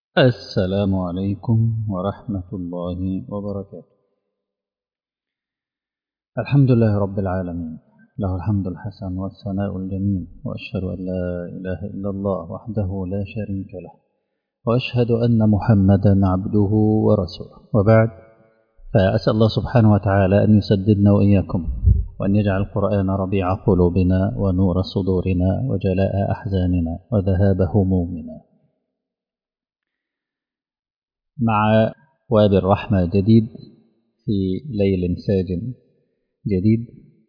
السلام عليكم ورحمة الله وبركاته الحمد لله رب العالمين له الحمد الحسن والثناء الجميل وأشهد أن لا إله إلا الله وحده لا شريك له وأشهد أن محمدا عبده ورسوله وبعد فأسأل الله سبحانه وتعالى أن يسددنا وإياكم وأن يجعل القرآن ربيع قلوبنا ونور صدورنا وجلاء أحزاننا وذهاب همومنا مع واب الرحمة جديد في ليل ساج جديد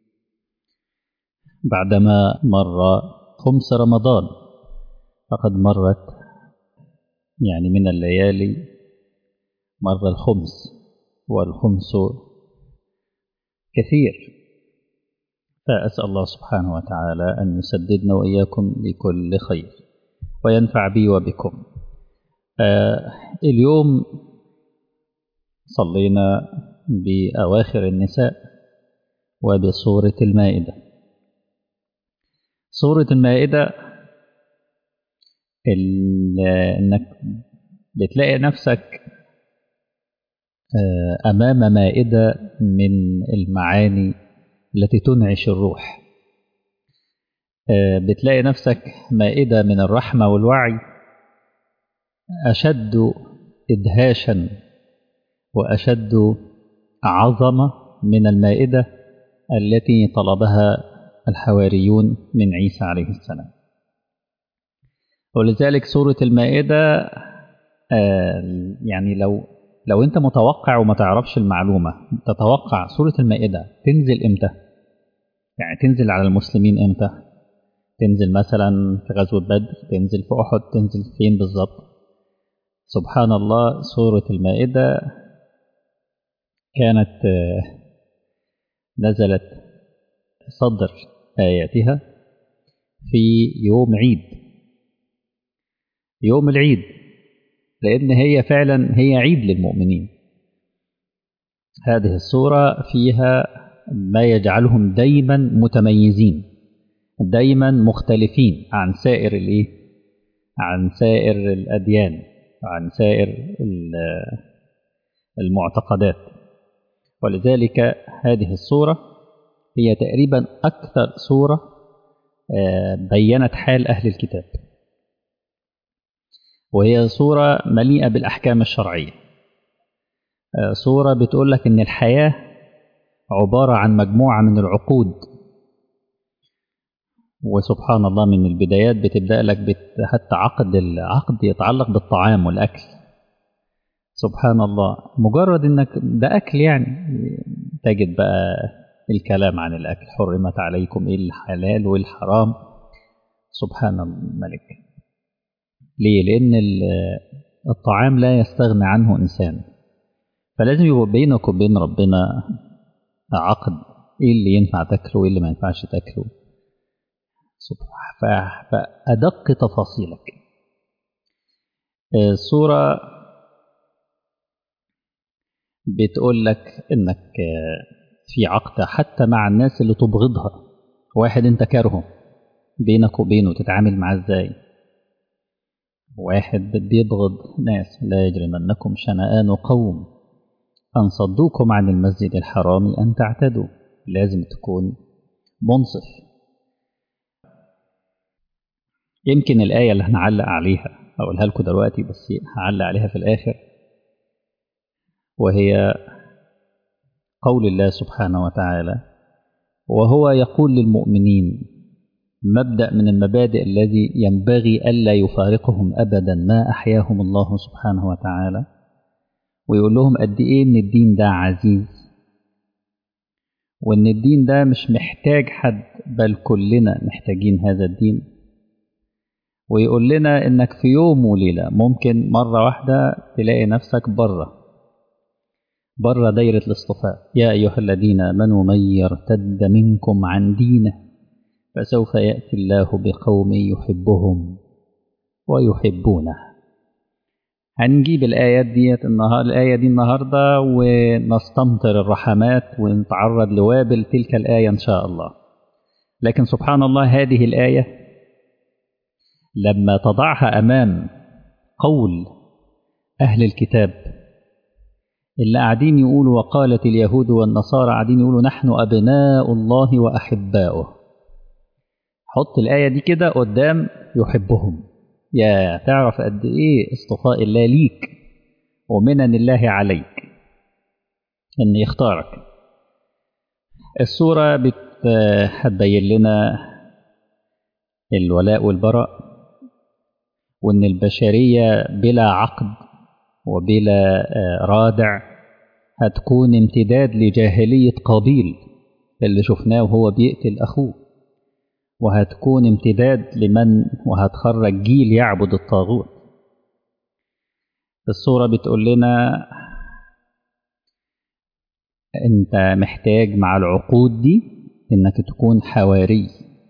بعدما مر خمس رمضان فقد مرت يعني من الليالي مر الخمس والخمس كثير فأسأل الله سبحانه وتعالى أن يسددنا وإياكم لكل خير وينفع بي وبكم آه اليوم صلينا بأواخر النساء وبصورة المائدة صورة المائدة انك بتلاقي نفسك آه أمام مائدة من المعاني التي تنعش الروح آه بتلاقي نفسك مائدة من الرحمة والوعي أشد إدهاشا وأشد عظمة من المائدة التي طلبها الحواريون من عيسى عليه السلام ولذلك سورة المائدة يعني لو لو أنت متوقع وما تعرفش المعلومة تتوقع سورة المائدة تنزل إمتى؟ يعني تنزل على المسلمين إمتى؟ تنزل مثلا في غزوة بدر تنزل في أحد تنزل فين بالظبط؟ سبحان الله سورة المائدة كانت نزلت صدر آياتها في يوم عيد يوم العيد لأن هي فعلا هي عيد للمؤمنين هذه السورة فيها ما يجعلهم دايما متميزين دايما مختلفين عن سائر الايه عن سائر الأديان عن سائر المعتقدات ولذلك هذه الصورة هي تقريبا أكثر صورة بينت حال أهل الكتاب وهي صورة مليئة بالأحكام الشرعية صورة بتقول لك إن الحياة عبارة عن مجموعة من العقود وسبحان الله من البدايات بتبدأ لك بت... حتى عقد العقد يتعلق بالطعام والأكل سبحان الله مجرد انك ده أكل يعني تجد بقى الكلام عن الأكل حرمت عليكم إيه الحلال والحرام سبحان الملك ليه؟ لأن الطعام لا يستغني عنه إنسان فلازم يبقى بينك وبين ربنا عقد إيه اللي ينفع تاكله وإيه اللي ما ينفعش تاكله فأدق تفاصيلك الصورة بتقول لك إنك في عقد حتى مع الناس اللي تبغضها واحد أنت كارهه بينك وبينه تتعامل معاه إزاي واحد بيبغض ناس لا يجرمنكم شنآن قوم أن صدوكم عن المسجد الحرام أن تعتدوا لازم تكون منصف يمكن الآية اللي هنعلق عليها أقولها لكم دلوقتي بس هعلق عليها في الآخر وهي قول الله سبحانه وتعالى وهو يقول للمؤمنين مبدأ من المبادئ الذي ينبغي ألا يفارقهم أبدا ما أحياهم الله سبحانه وتعالى ويقول لهم قد إيه إن الدين ده عزيز وإن الدين ده مش محتاج حد بل كلنا محتاجين هذا الدين ويقول لنا انك في يوم وليلة ممكن مرة واحدة تلاقي نفسك بره بره دايرة الاصطفاء يا أيها الذين آمنوا من يرتد منكم عن دينه فسوف يأتي الله بقوم يحبهم ويحبونه هنجيب الآيات ديت النهار الآية دي النهاردة ونستمطر الرحمات ونتعرض لوابل تلك الآية إن شاء الله لكن سبحان الله هذه الآية لما تضعها أمام قول أهل الكتاب اللي قاعدين يقولوا وقالت اليهود والنصارى قاعدين يقولوا نحن أبناء الله وأحباؤه حط الآية دي كده قدام يحبهم يا تعرف قد إيه اصطفاء الله ليك ومنن الله عليك إن يختارك السورة بت... هتبين لنا الولاء والبراء وإن البشرية بلا عقد وبلا رادع هتكون امتداد لجاهلية قابيل اللي شفناه وهو بيقتل أخوه وهتكون امتداد لمن وهتخرج جيل يعبد الطاغوت الصورة بتقول لنا انت محتاج مع العقود دي انك تكون حواري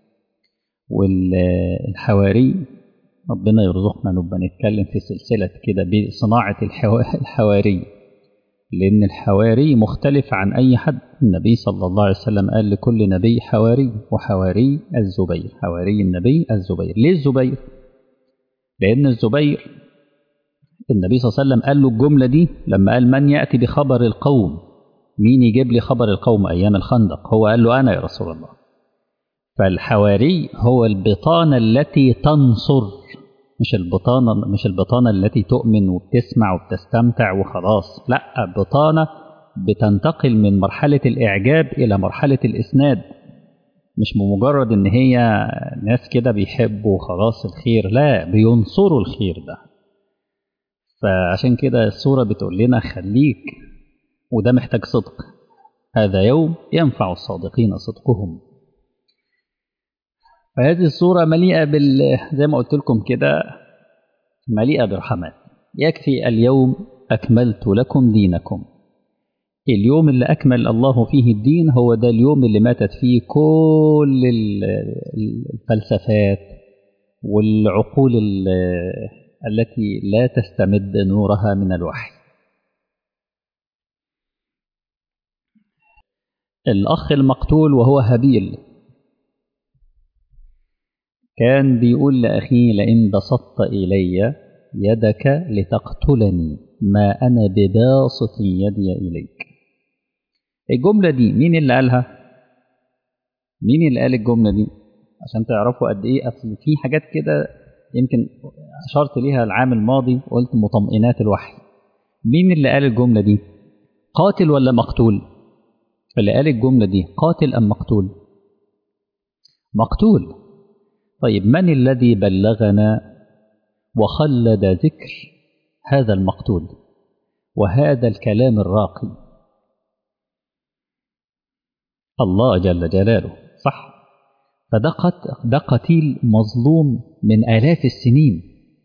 والحواري ربنا يرزقنا نبقى نتكلم في سلسلة كده بصناعة الحواري لأن الحواري مختلف عن أي حد النبي صلى الله عليه وسلم قال لكل نبي حواري وحواري الزبير حواري النبي الزبير ليه الزبير؟ لأن الزبير النبي صلى الله عليه وسلم قال له الجملة دي لما قال من يأتي بخبر القوم مين يجيب لي خبر القوم أيام الخندق هو قال له أنا يا رسول الله فالحواري هو البطانة التي تنصر مش البطانة مش البطانة التي تؤمن وبتسمع وبتستمتع وخلاص لا بطانة بتنتقل من مرحلة الإعجاب إلى مرحلة الإسناد مش بمجرد إن هي ناس كده بيحبوا خلاص الخير لا بينصروا الخير ده فعشان كده السورة بتقول لنا خليك وده محتاج صدق هذا يوم ينفع الصادقين صدقهم فهذه الصورة مليئة بال زي ما قلت لكم كده مليئة برحمات يكفي اليوم أكملت لكم دينكم اليوم اللي أكمل الله فيه الدين هو ده اليوم اللي ماتت فيه كل الفلسفات والعقول التي لا تستمد نورها من الوحي الأخ المقتول وهو هابيل كان بيقول لأخيه لئن بسطت إلي يدك لتقتلني ما أنا بباسط يدي إليك الجملة دي مين اللي قالها؟ مين اللي قال الجملة دي؟ عشان تعرفوا قد إيه أصل في حاجات كده يمكن أشرت ليها العام الماضي قلت مطمئنات الوحي مين اللي قال الجملة دي؟ قاتل ولا مقتول؟ اللي قال الجملة دي قاتل أم مقتول؟ مقتول طيب من الذي بلغنا وخلد ذكر هذا المقتول وهذا الكلام الراقي الله جل جلاله صح فده ده قتيل مظلوم من آلاف السنين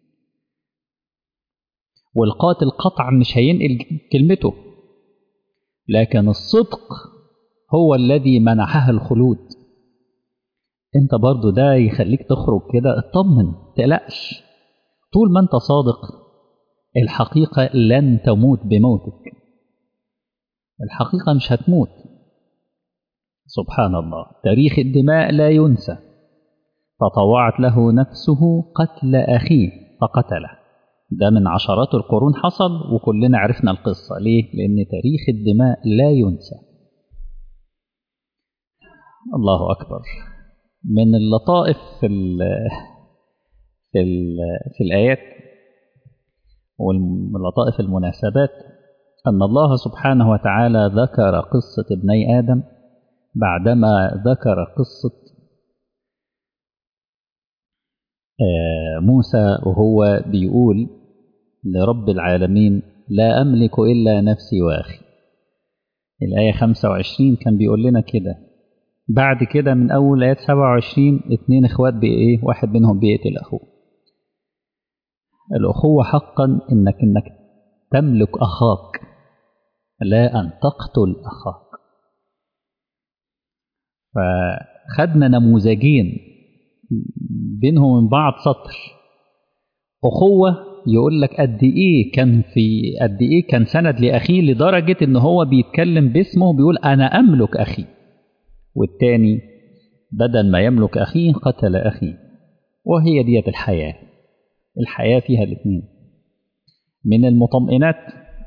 والقاتل قطعا مش هينقل كلمته لكن الصدق هو الذي منحها الخلود انت برضو ده يخليك تخرج كده اطمن تقلقش طول ما انت صادق الحقيقة لن تموت بموتك الحقيقة مش هتموت سبحان الله تاريخ الدماء لا ينسى فطوعت له نفسه قتل أخيه فقتله ده من عشرات القرون حصل وكلنا عرفنا القصة ليه؟ لأن تاريخ الدماء لا ينسى الله أكبر من اللطائف في ال في ال في الآيات ومن لطائف المناسبات أن الله سبحانه وتعالى ذكر قصة ابني آدم بعدما ذكر قصة موسى وهو بيقول لرب العالمين لا أملك إلا نفسي وأخي الآية 25 كان بيقول لنا كده بعد كده من أول آيات 27 اتنين إخوات بإيه واحد منهم بيقتل أخوه الأخوة حقا إنك إنك تملك أخاك لا أن تقتل أخاك فخدنا نموذجين بينهم من بعض سطر أخوة يقول لك قد إيه كان في قد إيه كان سند لأخيه لدرجة إن هو بيتكلم باسمه بيقول أنا أملك أخي والتاني بدل ما يملك أخيه قتل أخيه وهي ديت الحياة الحياة فيها الاثنين من المطمئنات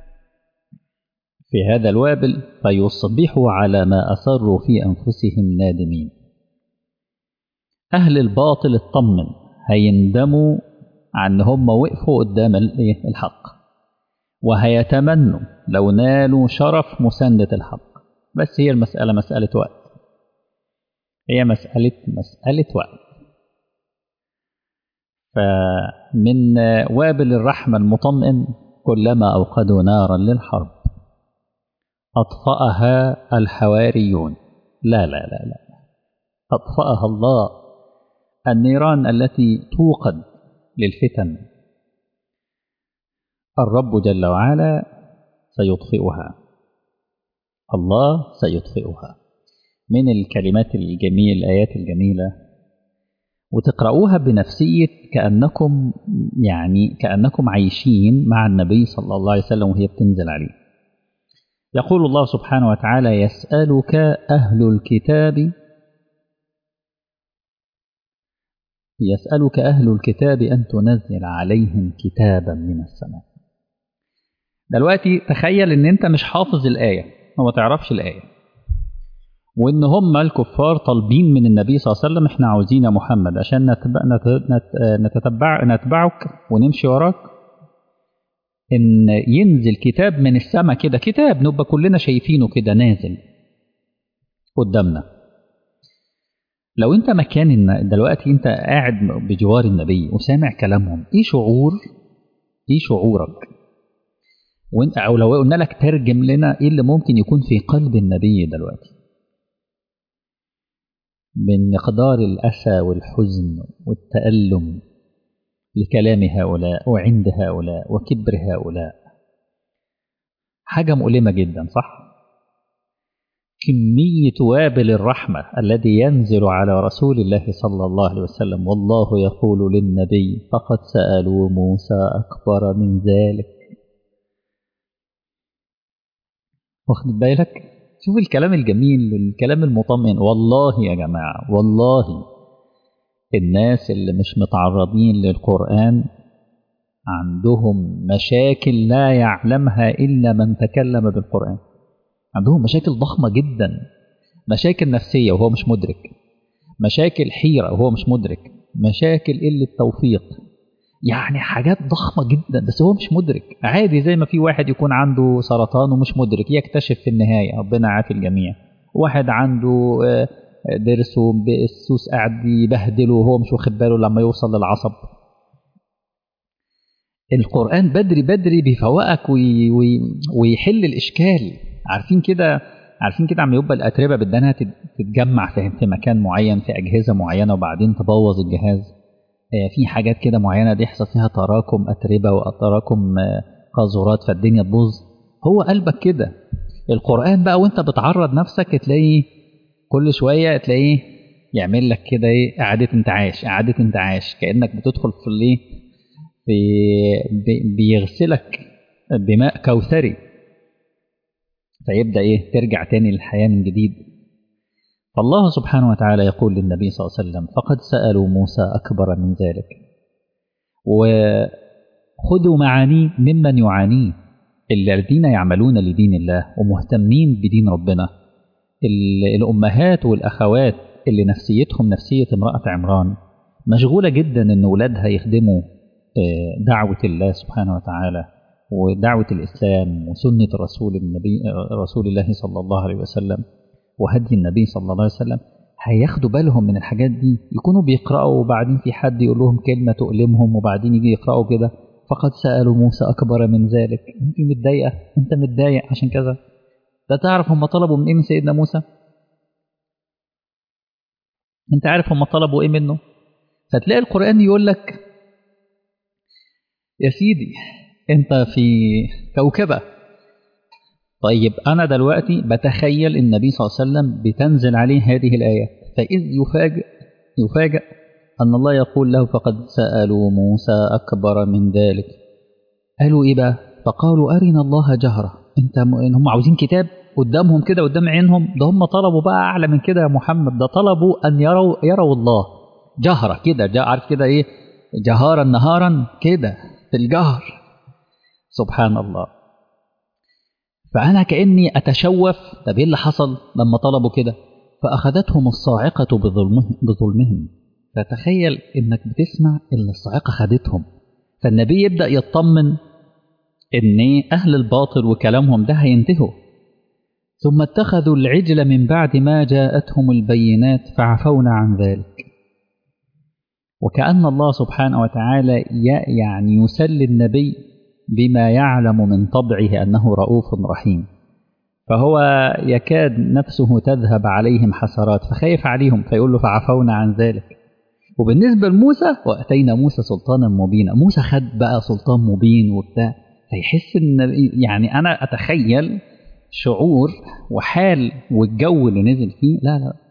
في هذا الوابل فيصبحوا على ما أسروا في أنفسهم نادمين أهل الباطل اطمن هيندموا عن هم وقفوا قدام الحق وهيتمنوا لو نالوا شرف مساندة الحق بس هي المسألة مسألة وقت هي مسألة مسألة وقت فمن وابل الرحمة المطمئن كلما أوقدوا نارا للحرب أطفأها الحواريون لا لا لا لا أطفأها الله النيران التي توقد للفتن الرب جل وعلا سيطفئها الله سيطفئها من الكلمات الجميلة الآيات الجميلة وتقرؤوها بنفسية كأنكم يعني كأنكم عايشين مع النبي صلى الله عليه وسلم وهي بتنزل عليه يقول الله سبحانه وتعالى يسألك أهل الكتاب يسألك أهل الكتاب أن تنزل عليهم كتابا من السماء دلوقتي تخيل ان انت مش حافظ الآية وما تعرفش الآية وان هم الكفار طالبين من النبي صلى الله عليه وسلم احنا عاوزين يا محمد عشان نتبع نتتبع نتبعك ونمشي وراك ان ينزل كتاب من السماء كده كتاب نبقى كلنا شايفينه كده نازل قدامنا لو انت مكان دلوقتي انت قاعد بجوار النبي وسامع كلامهم ايه شعور ايه شعورك وانت او لو قلنا لك ترجم لنا ايه اللي ممكن يكون في قلب النبي دلوقتي من مقدار الأسى والحزن والتألم لكلام هؤلاء وعند هؤلاء وكبر هؤلاء حاجة مؤلمة جدا صح؟ كمية وابل الرحمة الذي ينزل على رسول الله صلى الله عليه وسلم والله يقول للنبي فقد سألوا موسى أكبر من ذلك واخد بالك شوف الكلام الجميل الكلام المطمئن والله يا جماعة والله الناس اللي مش متعرضين للقرآن عندهم مشاكل لا يعلمها إلا من تكلم بالقرآن عندهم مشاكل ضخمة جدا مشاكل نفسية وهو مش مدرك مشاكل حيرة وهو مش مدرك مشاكل قلة توفيق يعني حاجات ضخمة جدا بس هو مش مدرك عادي زي ما في واحد يكون عنده سرطان ومش مدرك يكتشف في النهاية ربنا عافي الجميع واحد عنده ضرسه السوس قاعد يبهدله وهو مش واخد باله لما يوصل للعصب القرآن بدري بدري بيفوقك وي وي ويحل الإشكال عارفين كده عارفين كده عم يبقى الأتربة بدنا تتجمع في مكان معين في أجهزة معينة وبعدين تبوظ الجهاز في حاجات كده معينة بيحصل فيها تراكم أتربة وتراكم قاذورات فالدنيا تبوظ هو قلبك كده القرآن بقى وانت بتعرض نفسك تلاقي كل شوية تلاقيه يعمل لك كده ايه إعادة انتعاش إعادة انتعاش كأنك بتدخل في الايه في بيغسلك بماء كوثري فيبدأ ايه ترجع تاني للحياة من جديد فالله سبحانه وتعالى يقول للنبي صلى الله عليه وسلم فقد سألوا موسى أكبر من ذلك وخذوا معانيه ممن يعانيه الذين يعملون لدين الله ومهتمين بدين ربنا الأمهات والأخوات اللي نفسيتهم نفسية امرأة عمران مشغولة جدا أن أولادها يخدموا دعوة الله سبحانه وتعالى ودعوة الإسلام وسنة رسول النبي رسول الله صلى الله عليه وسلم وهدي النبي صلى الله عليه وسلم هياخدوا بالهم من الحاجات دي يكونوا بيقرأوا وبعدين في حد يقول لهم كلمة تؤلمهم وبعدين يجي يقرأوا كده فقد سألوا موسى أكبر من ذلك أنت متضايقة أنت متضايق عشان كذا ده تعرف هم طلبوا من إيه من سيدنا موسى أنت عارف هم طلبوا إيه منه فتلاقي القرآن يقول لك يا سيدي أنت في كوكبة طيب أنا دلوقتي بتخيل النبي صلى الله عليه وسلم بتنزل عليه هذه الآيات فإذ يفاجئ يفاجئ أن الله يقول له فقد سألوا موسى أكبر من ذلك قالوا إيه بقى فقالوا أرنا الله جهرة أنت م... هم عاوزين كتاب قدامهم كده قدام عينهم ده هم طلبوا بقى أعلى من كده يا محمد ده طلبوا أن يروا يروا الله جهرة كده عارف كده إيه جهارا نهارا كده في الجهر سبحان الله فأنا كأني أتشوف طب إيه اللي حصل لما طلبوا كده فأخذتهم الصاعقة بظلمهم, بظلمهم فتخيل إنك بتسمع إن الصاعقة خدتهم فالنبي يبدأ يطمن إن أهل الباطل وكلامهم ده هينتهوا ثم اتخذوا العجل من بعد ما جاءتهم البينات فعفونا عن ذلك وكأن الله سبحانه وتعالى يعني يسلي النبي بما يعلم من طبعه أنه رؤوف رحيم فهو يكاد نفسه تذهب عليهم حسرات فخايف عليهم فيقول له فعفونا عن ذلك وبالنسبة لموسى وأتينا موسى سلطانا مبينا موسى خد بقى سلطان مبين وبتاع فيحس ان يعني انا اتخيل شعور وحال والجو اللي نزل فيه لا لا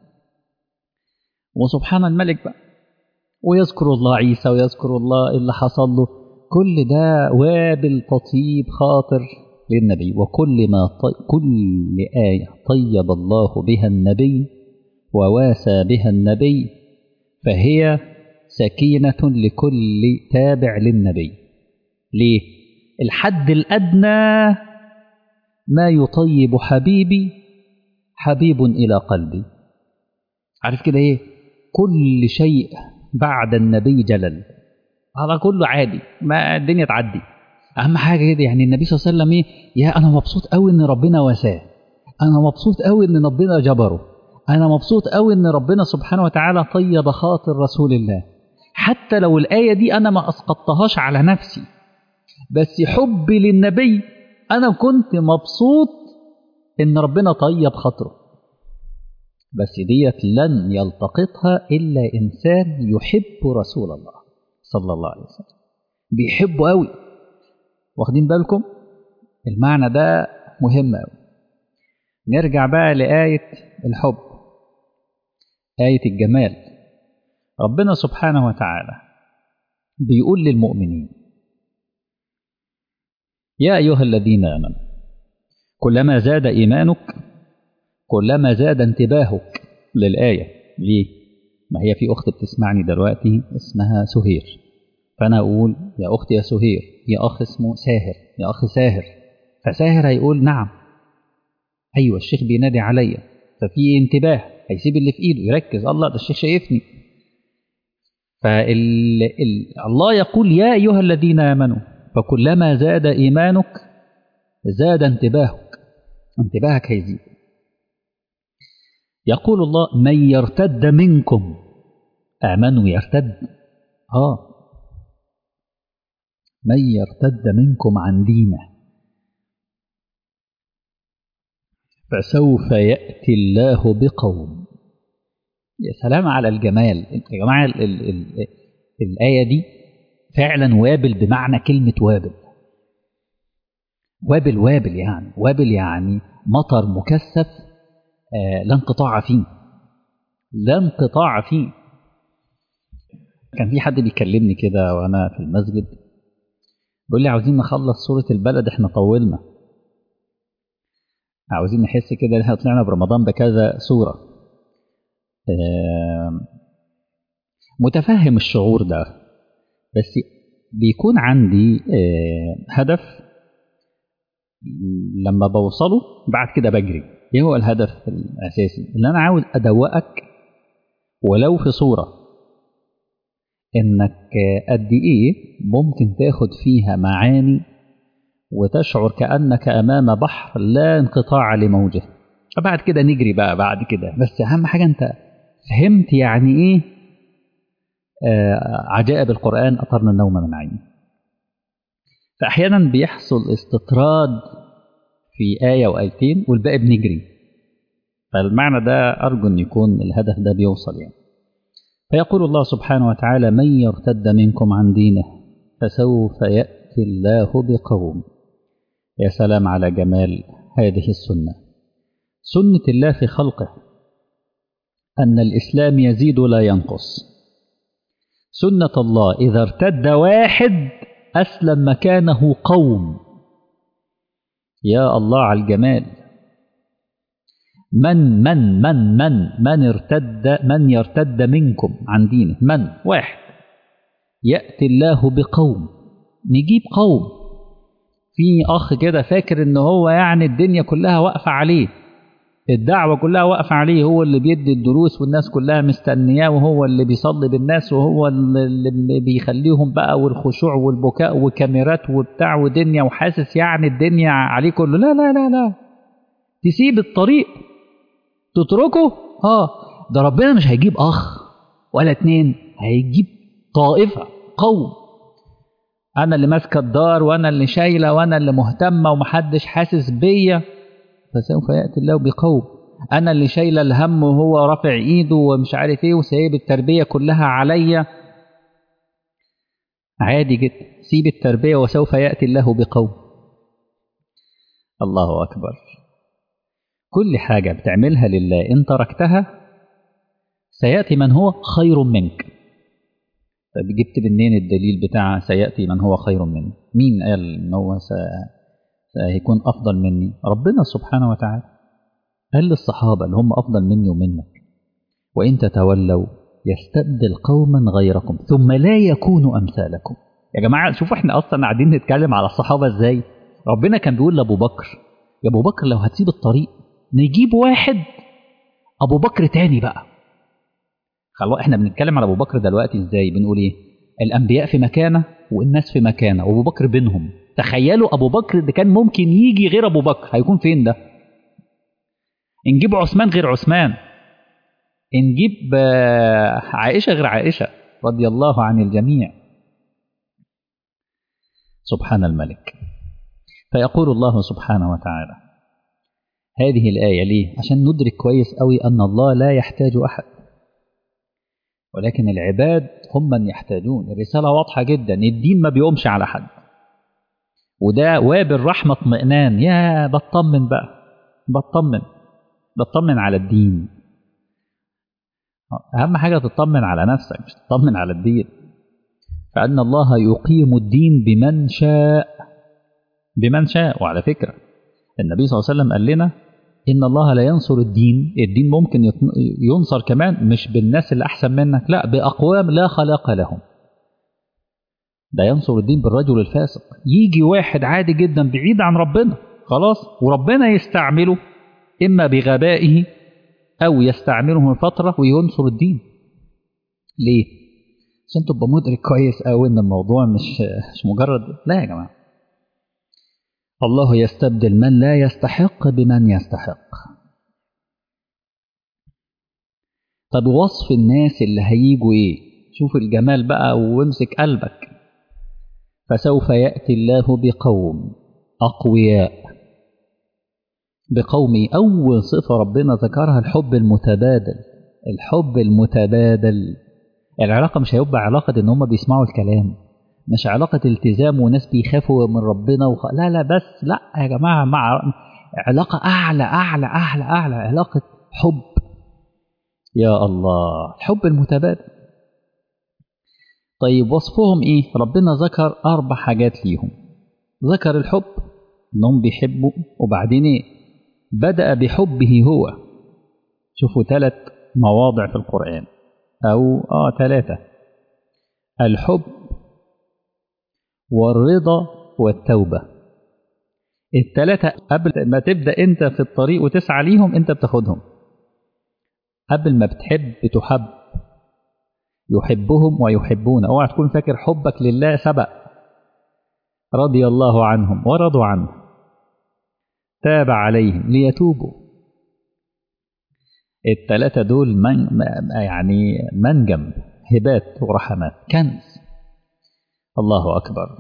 وسبحان الملك بقى ويذكر الله عيسى ويذكر الله اللي حصل له كل ده وابل تطيب خاطر للنبي وكل ما طي... كل آية طيب الله بها النبي وواسى بها النبي فهي سكينة لكل تابع للنبي ليه؟ الحد الأدنى ما يطيب حبيبي حبيب إلى قلبي عارف كده إيه كل شيء بعد النبي جلل هذا كله عادي ما الدنيا تعدي أهم حاجة كده يعني النبي صلى الله عليه وسلم إيه يا أنا مبسوط قوي إن ربنا واساه أنا مبسوط قوي إن ربنا جبره أنا مبسوط قوي إن ربنا سبحانه وتعالى طيب خاطر رسول الله حتى لو الآية دي أنا ما أسقطتهاش على نفسي بس حبي للنبي أنا كنت مبسوط إن ربنا طيب خاطره بس ديت لن يلتقطها إلا إنسان يحب رسول الله صلى الله عليه وسلم بيحبه قوي واخدين بالكم المعنى ده مهم قوي نرجع بقى لآية الحب آية الجمال ربنا سبحانه وتعالى بيقول للمؤمنين يا أيها الذين آمنوا كلما زاد إيمانك كلما زاد انتباهك للآية ليه؟ ما هي في أخت بتسمعني دلوقتي اسمها سهير فأنا أقول يا أختي يا سهير يا أخ اسمه ساهر يا أخ ساهر فساهر هيقول نعم أيوة الشيخ بينادي عليا ففي انتباه هيسيب اللي في إيده يركز الله ده الشيخ شايفني فالله يقول يا أيها الذين آمنوا فكلما زاد إيمانك زاد انتباهك انتباهك هيزيد يقول الله من يرتد منكم آمنوا يرتد آه من يرتد منكم عن دينه فسوف يأتي الله بقوم يا سلام على الجمال يا جماعة ال ال ال الآية دي فعلا وابل بمعنى كلمة وابل وابل وابل يعني وابل يعني مطر مكثف آه لا انقطاع فيه لا انقطاع فيه كان في حد بيكلمني كده وانا في المسجد بيقول لي عاوزين نخلص سورة البلد احنا طولنا عاوزين نحس كده ان احنا طلعنا برمضان بكذا سورة آه متفهم الشعور ده بس بيكون عندي آه هدف لما بوصله بعد كده بجري ايه هو الهدف الاساسي ان انا عاوز ادوقك ولو في صوره انك قد ايه ممكن تاخد فيها معاني وتشعر كانك امام بحر لا انقطاع لموجه بعد كده نجري بقى بعد كده بس اهم حاجه انت فهمت يعني ايه آه عجائب القران اطرنا النوم من عيني فأحيانا بيحصل استطراد في آية وآيتين والباقي بنجري فالمعنى ده أرجو أن يكون الهدف ده بيوصل يعني فيقول الله سبحانه وتعالى من يرتد منكم عن دينه فسوف يأتي الله بقوم يا سلام على جمال هذه السنة سنة الله في خلقه أن الإسلام يزيد لا ينقص سنة الله إذا ارتد واحد أسلم مكانه قوم يا الله على الجمال من من من من من ارتد من يرتد منكم عن دينه من واحد يأتي الله بقوم نجيب قوم في أخ كده فاكر إن هو يعني الدنيا كلها واقفة عليه الدعوة كلها واقفة عليه هو اللي بيدي الدروس والناس كلها مستنياه وهو اللي بيصلي بالناس وهو اللي بيخليهم بقى والخشوع والبكاء وكاميرات وبتاع ودنيا وحاسس يعني الدنيا عليه كله لا لا لا لا تسيب الطريق تتركه اه ده ربنا مش هيجيب أخ ولا اتنين هيجيب طائفة قوم أنا اللي ماسكة الدار وأنا اللي شايلة وأنا اللي مهتمة ومحدش حاسس بيا فسوف يأتي الله بقوم أنا اللي شايلة الهم وهو رافع إيده ومش عارف إيه وسايب التربية كلها عليا عادي جدا سيب التربية وسوف يأتي الله بقوم الله أكبر كل حاجة بتعملها لله إن تركتها سيأتي من هو خير منك طب جبت منين الدليل بتاع سيأتي من هو خير مني مين قال إن هو سيكون أفضل مني ربنا سبحانه وتعالى قال للصحابة اللي هم أفضل مني ومنك وإن تتولوا يستبدل قوما غيركم ثم لا يكونوا أمثالكم يا جماعة شوفوا احنا أصلا قاعدين نتكلم على الصحابة ازاي ربنا كان بيقول لأبو بكر يا أبو بكر لو هتسيب الطريق نجيب واحد أبو بكر تاني بقى خلاص احنا بنتكلم على أبو بكر دلوقتي ازاي بنقول ايه الأنبياء في مكانة والناس في مكانة وأبو بكر بينهم تخيلوا أبو بكر ده كان ممكن يجي غير أبو بكر هيكون فين ده نجيب عثمان غير عثمان نجيب عائشة غير عائشة رضي الله عن الجميع سبحان الملك فيقول الله سبحانه وتعالى هذه الآية ليه؟ عشان ندرك كويس قوي أن الله لا يحتاج أحد ولكن العباد هم من يحتاجون الرسالة واضحة جدا الدين ما بيقومش على حد وده وابل رحمة اطمئنان يا بطمن بقى بطمن بطمن على الدين أهم حاجة تطمن على نفسك مش تطمن على الدين فأن الله يقيم الدين بمن شاء بمن شاء وعلى فكرة النبي صلى الله عليه وسلم قال لنا إن الله لا ينصر الدين الدين ممكن ينصر كمان مش بالناس اللي أحسن منك لا بأقوام لا خلاق لهم ده ينصر الدين بالرجل الفاسق يجي واحد عادي جدا بعيد عن ربنا خلاص وربنا يستعمله إما بغبائه أو يستعمله من فترة وينصر الدين ليه؟ عشان تبقى مدرك كويس أوي إن الموضوع مش مش مجرد لا يا جماعة الله يستبدل من لا يستحق بمن يستحق طب وصف الناس اللي هيجوا ايه شوف الجمال بقى وامسك قلبك فسوف يأتي الله بقوم أقوياء بقوم أول صفة ربنا ذكرها الحب المتبادل الحب المتبادل العلاقة مش هيبقى علاقة إن هم بيسمعوا الكلام مش علاقة التزام وناس بيخافوا من ربنا وخ... لا لا بس لا يا جماعة مع علاقة أعلى أعلى أعلى أعلى علاقة حب يا الله الحب المتبادل طيب وصفهم إيه ربنا ذكر أربع حاجات ليهم ذكر الحب إنهم بيحبوا وبعدين إيه بدأ بحبه هو شوفوا ثلاث مواضع في القرآن أو آه ثلاثة الحب والرضا والتوبة الثلاثة قبل ما تبدأ أنت في الطريق وتسعى ليهم أنت بتاخدهم قبل ما بتحب بتحب يحبهم ويحبون اوعى تكون فاكر حبك لله سبق رضي الله عنهم ورضوا عنه تاب عليهم ليتوبوا الثلاثة دول من يعني منجم هبات ورحمات كنز الله أكبر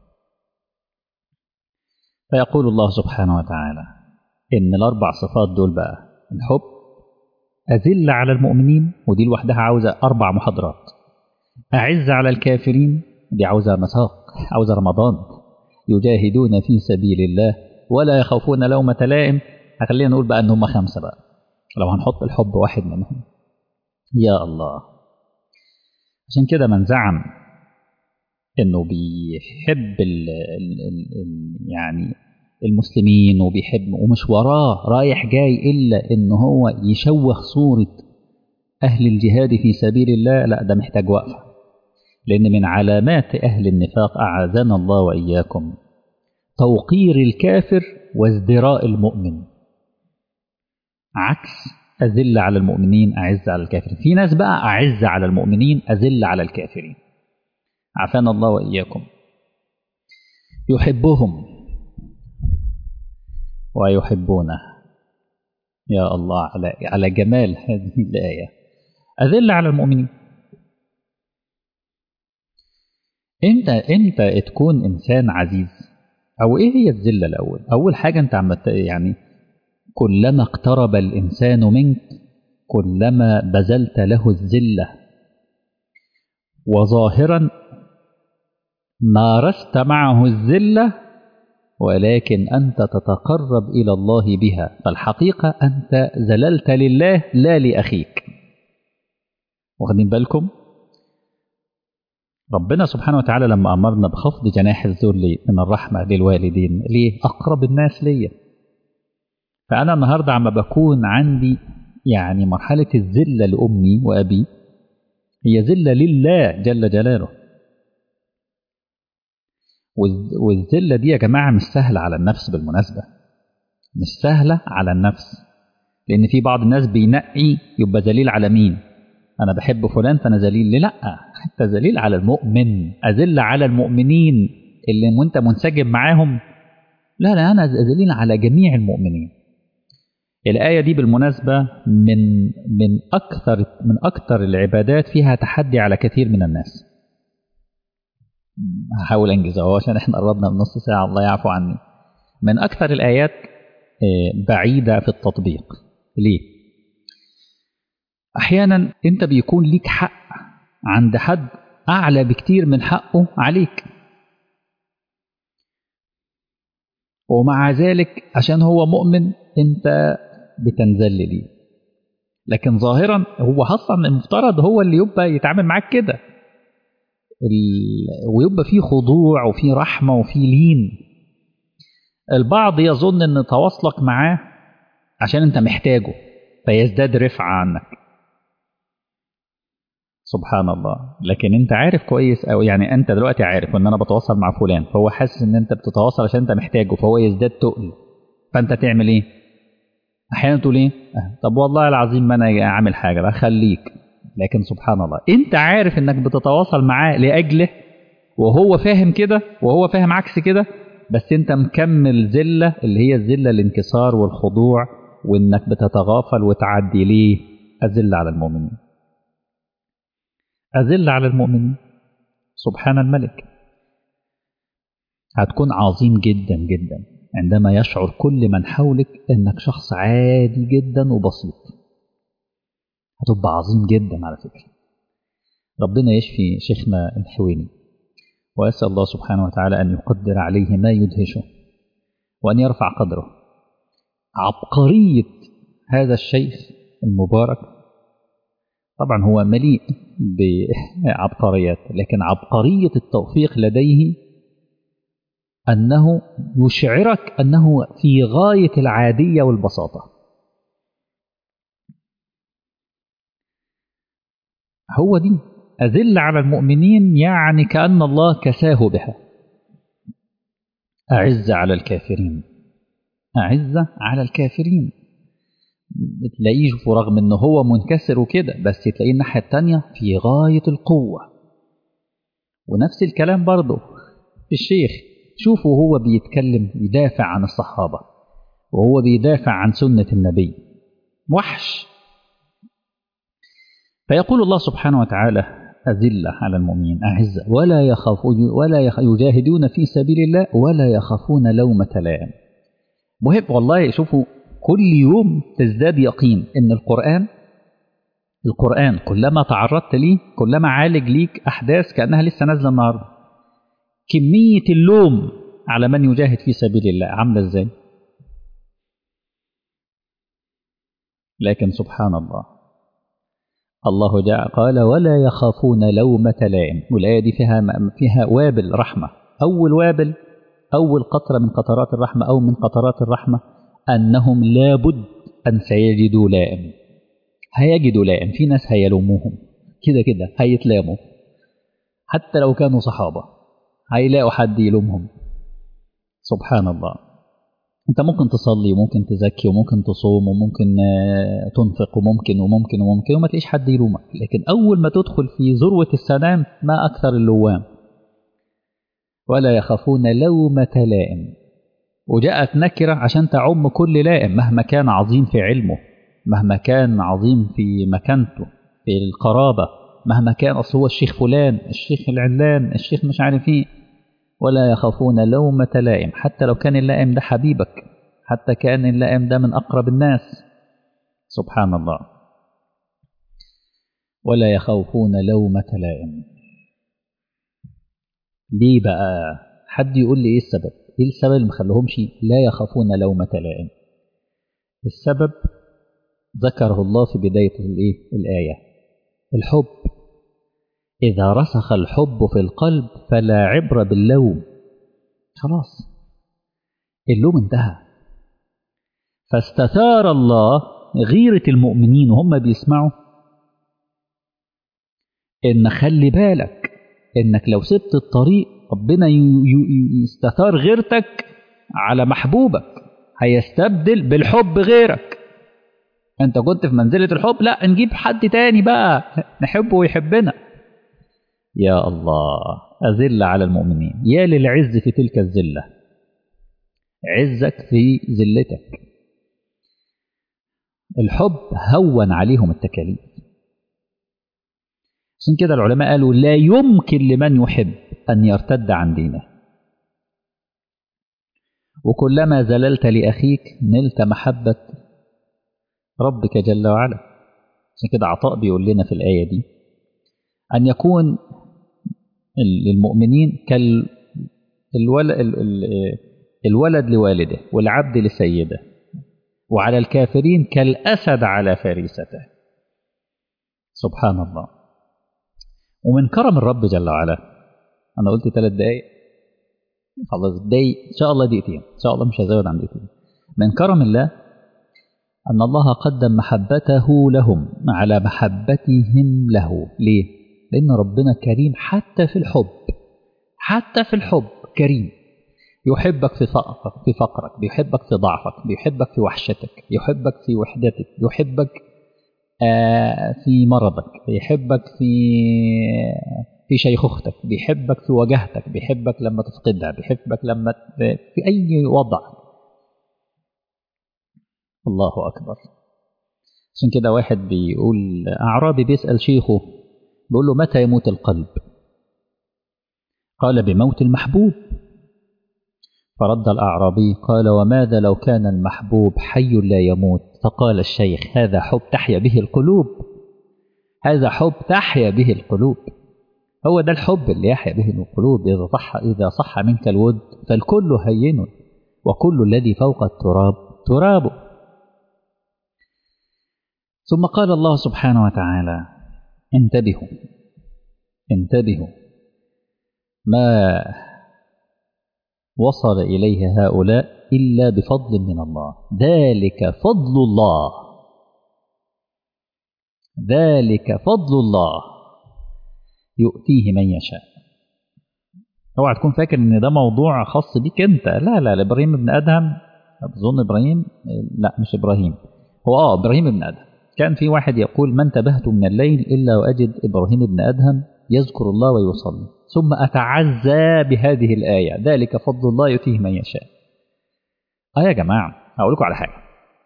فيقول الله سبحانه وتعالى إن الأربع صفات دول بقى الحب أذل على المؤمنين ودي لوحدها عاوزة أربع محاضرات أعز على الكافرين دي عاوزة مساق عاوزة رمضان يجاهدون في سبيل الله ولا يخافون لومة لائم هخلينا نقول بقى إن هم خمسة بقى لو هنحط الحب واحد منهم يا الله عشان كده من زعم انه بيحب ال ال ال يعني المسلمين وبيحب ومش وراه رايح جاي الا ان هو يشوه صوره اهل الجهاد في سبيل الله لا ده محتاج وقفه لان من علامات اهل النفاق اعاذنا الله واياكم توقير الكافر وازدراء المؤمن عكس أذل على المؤمنين أعز على الكافرين في ناس بقى أعز على المؤمنين أذل على الكافرين عافانا الله وإياكم يحبهم ويحبونه يا الله على على جمال هذه الآية أذل على المؤمنين انت انت تكون انسان عزيز او ايه هي الذله الاول اول حاجه انت عم يعني كلما اقترب الانسان منك كلما بذلت له الذله وظاهرا مارست معه الذله ولكن انت تتقرب الى الله بها فالحقيقه انت ذللت لله لا لاخيك واخدين بالكم ربنا سبحانه وتعالى لما أمرنا بخفض جناح الذل من الرحمة للوالدين ليه؟ أقرب الناس ليا فأنا النهاردة عم بكون عندي يعني مرحلة الذلة لأمي وأبي هي ذلة لله جل جلاله والذلة دي يا جماعة مش سهلة على النفس بالمناسبة مش سهلة على النفس لأن في بعض الناس بينقي يبقى ذليل على مين أنا بحب فلان فأنا ذليل ليه؟ لأ حتى ذليل على المؤمن أذل على المؤمنين اللي وأنت منسجم معاهم لا لا أنا ذليل على جميع المؤمنين الآية دي بالمناسبة من من أكثر من أكثر العبادات فيها تحدي على كثير من الناس. هحاول أنجز أهو عشان إحنا قربنا من نص ساعة الله يعفو عني. من أكثر الآيات بعيدة في التطبيق. ليه؟ أحيانا أنت بيكون ليك حق عند حد أعلى بكتير من حقه عليك. ومع ذلك عشان هو مؤمن أنت بتنزل ليه لكن ظاهرا هو اصلا المفترض هو اللي يبقى يتعامل معاك كده ال... ويبقى فيه خضوع وفيه رحمه وفيه لين البعض يظن ان تواصلك معاه عشان انت محتاجه فيزداد رفعه عنك سبحان الله لكن انت عارف كويس او يعني انت دلوقتي عارف ان انا بتواصل مع فلان فهو حاسس ان انت بتتواصل عشان انت محتاجه فهو يزداد تقل فانت تعمل ايه احيانا تقول ايه طب والله العظيم ما انا عامل حاجه بقى خليك لكن سبحان الله انت عارف انك بتتواصل معاه لاجله وهو فاهم كده وهو فاهم عكس كده بس انت مكمل ذله اللي هي الذله الانكسار والخضوع وانك بتتغافل وتعدي ليه اذل على المؤمنين اذل على المؤمنين سبحان الملك هتكون عظيم جدا جدا عندما يشعر كل من حولك انك شخص عادي جدا وبسيط هتبقى عظيم جدا على فكره ربنا يشفي شيخنا الحويني واسال الله سبحانه وتعالى ان يقدر عليه ما يدهشه وان يرفع قدره عبقريه هذا الشيخ المبارك طبعا هو مليء بعبقريات لكن عبقريه التوفيق لديه أنه يشعرك أنه في غاية العادية والبساطة هو دي أذل على المؤمنين يعني كأن الله كساه بها أعز على الكافرين أعز على الكافرين تلاقيه رغم أنه هو منكسر وكده بس تلاقيه الناحية التانية في غاية القوة ونفس الكلام برضه في الشيخ شوفوا هو بيتكلم يدافع عن الصحابة وهو بيدافع عن سنة النبي وحش فيقول الله سبحانه وتعالى أذلة على المؤمنين أعزة ولا يخافون ولا يجاهدون في سبيل الله ولا يخافون لومة لائم مهم والله شوفوا كل يوم تزداد يقين ان القرآن القرآن كلما تعرضت ليه كلما عالج ليك أحداث كأنها لسه نازلة النهارده كمية اللوم على من يجاهد في سبيل الله عاملة ازاي لكن سبحان الله الله جاء قال ولا يخافون لومة لائم والآية دي فيها فيها وابل رحمة أول وابل أول قطرة من قطرات الرحمة أو من قطرات الرحمة أنهم لابد أن سيجدوا لائم هيجدوا لائم في ناس هيلوموهم كده كده هيتلاموا حتى لو كانوا صحابة هيلاقوا حد يلومهم سبحان الله انت ممكن تصلي وممكن تزكي وممكن تصوم وممكن تنفق وممكن وممكن وممكن وما تلاقيش حد يلومك لكن اول ما تدخل في ذروه السلام ما اكثر اللوام ولا يخافون لومة لائم وجاءت نكرة عشان تعم كل لائم مهما كان عظيم في علمه مهما كان عظيم في مكانته في القرابة مهما كان أصل هو الشيخ فلان الشيخ العلان الشيخ مش عارف ايه ولا يخافون لومة لائم حتى لو كان اللائم ده حبيبك حتى كان اللائم ده من أقرب الناس سبحان الله ولا يخافون لومة لائم ليه بقى حد يقول لي ايه السبب ايه السبب اللي مخليهمش لا يخافون لومة لائم السبب ذكره الله في بداية الايه الآية الحب إذا رسخ الحب في القلب فلا عبرة باللوم خلاص اللوم انتهى فاستثار الله غيرة المؤمنين وهم بيسمعوا إن خلي بالك إنك لو سبت الطريق ربنا يستثار غيرتك على محبوبك هيستبدل بالحب غيرك انت كنت في منزلة الحب لا نجيب حد تاني بقى نحبه ويحبنا يا الله أذل على المؤمنين يا للعز في تلك الذلة عزك في ذلتك الحب هون عليهم التكاليف عشان كده العلماء قالوا لا يمكن لمن يحب أن يرتد عن دينه وكلما زللت لأخيك نلت محبة ربك جل وعلا عشان كده عطاء بيقول لنا في الآية دي أن يكون للمؤمنين كالولد لوالده والعبد لسيده وعلى الكافرين كالأسد على فريسته سبحان الله ومن كرم الرب جل وعلا أنا قلت ثلاث دقايق خلاص دقايق إن شاء الله دقيقتين إن شاء الله مش هزود عن دقيقتين من كرم الله أن الله قدم محبته لهم على محبتهم له ليه؟ لأن ربنا كريم حتى في الحب حتى في الحب كريم يحبك في فقرك في فقرك بيحبك في ضعفك بيحبك في وحشتك يحبك في وحدتك يحبك آه في مرضك بيحبك في في شيخوختك بيحبك في وجهتك بيحبك لما تفقدها بيحبك لما في أي وضع الله أكبر عشان كده واحد بيقول أعرابي بيسأل شيخه بيقول له متى يموت القلب قال بموت المحبوب فرد الأعرابي قال وماذا لو كان المحبوب حي لا يموت فقال الشيخ هذا حب تحيا به القلوب هذا حب تحيا به القلوب هو ده الحب اللي يحيا به القلوب إذا صح, إذا صح منك الود فالكل هين وكل الذي فوق التراب تراب ثم قال الله سبحانه وتعالى انتبهوا انتبهوا ما وصل إليه هؤلاء إلا بفضل من الله ذلك فضل الله ذلك فضل الله يؤتيه من يشاء اوعى تكون فاكر ان ده موضوع خاص بيك انت لا لا ابراهيم بن ادهم اظن ابراهيم لا مش ابراهيم هو اه ابراهيم بن ادهم كان في واحد يقول ما انتبهت من الليل الا واجد ابراهيم بن ادهم يذكر الله ويصلي ثم اتعزى بهذه الايه ذلك فضل الله يؤتيه من يشاء اه يا جماعه هقول لكم على حاجه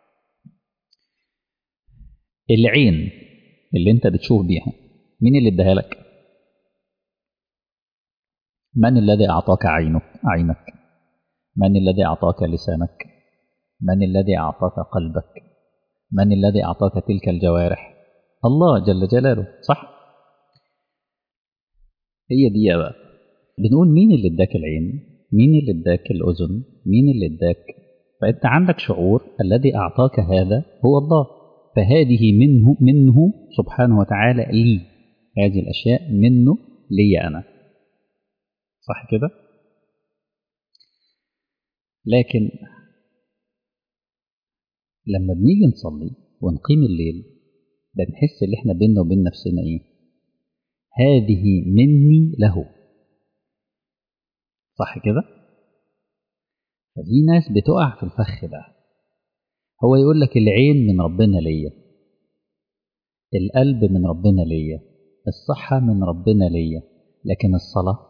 العين اللي انت بتشوف بيها مين اللي اداها لك من الذي اعطاك عينك عينك من الذي اعطاك لسانك من الذي اعطاك قلبك من الذي اعطاك تلك الجوارح الله جل جلاله صح هي دي بقى بنقول مين اللي اداك العين مين اللي اداك الاذن مين اللي اداك فانت عندك شعور الذي اعطاك هذا هو الله فهذه منه منه سبحانه وتعالى لي هذه الاشياء منه لي انا صح كده لكن لما بنيجي نصلي ونقيم الليل بنحس ان احنا بيننا وبين نفسنا ايه هذه مني له صح كده ففي ناس بتقع في الفخ ده هو يقول لك العين من ربنا ليا القلب من ربنا ليا الصحة من ربنا ليا لكن الصلاة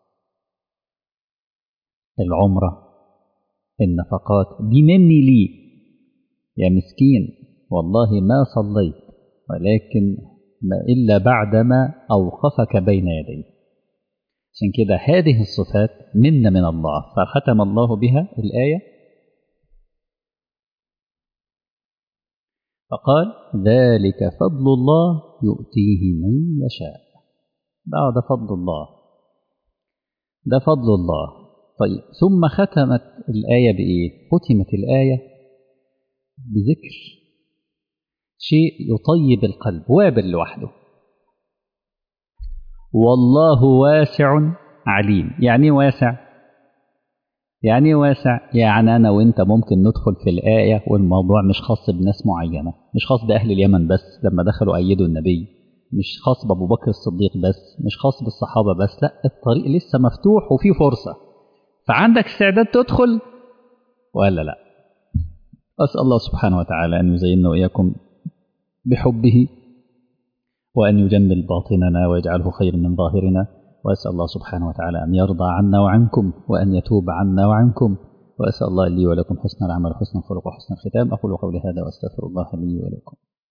العمرة النفقات دي مني لي يا مسكين والله ما صليت ولكن ما إلا بعدما أوقفك بين يديه عشان كده هذه الصفات منا من الله فختم الله بها الآية فقال ذلك فضل الله يؤتيه من يشاء ده ده فضل الله ده فضل الله طيب ثم ختمت الآية بإيه ختمت الآية بذكر شيء يطيب القلب وابل لوحده والله واسع عليم يعني واسع يعني واسع يعني أنا وإنت ممكن ندخل في الآية والموضوع مش خاص بناس معينة مش خاص بأهل اليمن بس لما دخلوا أيدوا النبي مش خاص بأبو بكر الصديق بس مش خاص بالصحابة بس لا الطريق لسه مفتوح وفيه فرصة فعندك استعداد تدخل ولا لا أسأل الله سبحانه وتعالى أن يزيننا وإياكم بحبه وأن يجمل باطننا ويجعله خير من ظاهرنا وأسأل الله سبحانه وتعالى أن يرضى عنا وعنكم وأن يتوب عنا وعنكم وأسأل الله لي ولكم حسن العمل وحسن الخلق وحسن الختام أقول قولي هذا وأستغفر الله لي ولكم